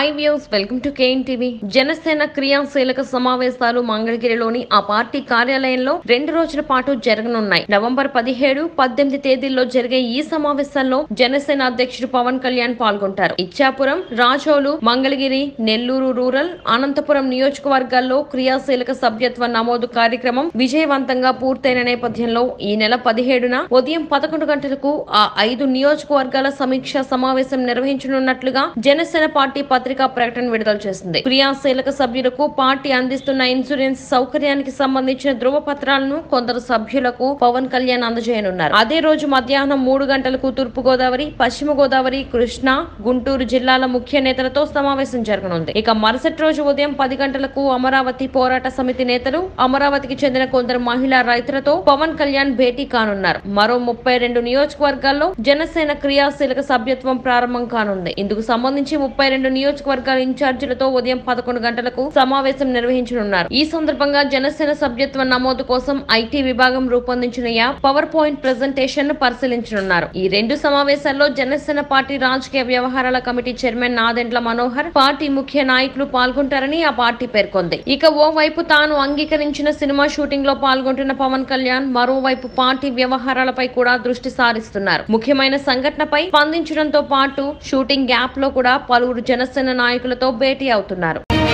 hi views welcome to K N TV Janasena క్రియాశీలక సమావేశాలు మంగళగిరిలోని ఆ పార్టీ కార్యాలయంలో రెండు రోజుల పాటు జరగనున్నాయి నవంబర్ పదిహేడు పద్దెనిమిది తేదీల్లో జరిగే ఈ సమావేశాల్లో జనసేన అధ్యక్షుడు పవన్ కళ్యాణ్ పాల్గొంటారు ఇచ్చాపురం రాజోలు మంగళగిరి నెల్లూరు రూరల్ అనంతపురం నియోజకవర్గాల్లో క్రియాశీలక సభ్యత్వ నమోదు కార్యక్రమం విజయవంతంగా పూర్తయిన నేపథ్యంలో ఈ నెల పదిహేడున ఉదయం పదకొండు గంటలకు ఆ ఐదు నియోజకవర్గాల సమీక్షా సమావేశం నిర్వహించనున్నట్లుగా జనసేన పార్టీ పత్రికా ప్రకటన విడుదల చేసింది క్రియాశీలక సభ్యులకు పార్టీ అందిస్తున్న ఇన్సూరెన్స్ సౌకర్యానికి సంబంధించిన ధృవ పత్రాలను కొందరు సభ్యులకు పవన్ కళ్యాణ్ అందజేయనున్నారు అదే రోజు మధ్యాహ్నం మూడు గంటలకు తూర్పు గోదావరి పశ్చిమ గోదావరి కృష్ణా గుంటూరు జిల్లాల ముఖ్య నేతలతో సమావేశం జరగనుంది ఇక మరుసటి రోజు ఉదయం పది గంటలకు అమరావతి పోరాట సమితి నేతలు అమరావతికి చెందిన కొందరు మహిళా రైతులతో పవన్ కళ్యాణ్ భేటీ కానున్నారు మరో ముప్పై రెండు నియోజకవర్గాల్లో జనసేన క్రియాశీలక సభ్యత్వం ప్రారంభం కానుంది ఇందుకు సంబంధించి ముప్పై రెండు నియోజకవర్గాల ఇన్ఛార్జీలతో ఉదయం పదకొండు గంటలకు సమావేశం నిర్వహించనున్నారు ఈ సందర్భంగా జనసేన సభ్యత్వ నమోదు కోసం ఐటీ విభాగం రూపొందించిన యాప్ పవర్ పాయింట్ ప్రెజెంటేషన్ ను పరిశీలించనున్నారు ఈ రెండు సమావేశాల్లో జనసేన పార్టీ రాజకీయ వ్యవహారాల committee chairman Nadendla Manohar party ముఖ్య నాయకులు పాల్గొంటారని ఆ పార్టీ పేర్కొంది ఇక ఓవైపు తాను అంగీకరించిన సినిమా షూటింగ్ లో పాల్గొంటున్న పవన్ కళ్యాణ్ మరోవైపు పార్టీ వ్యవహారాలపై కూడా దృష్టి సారిస్తున్నారు ముఖ్యమైన సంఘటనపై స్పందించడంతో పాటు షూటింగ్ గ్యాప్ లో కూడా పలువురు జనసేన నాయకులతో భేటీ అవుతున్నారు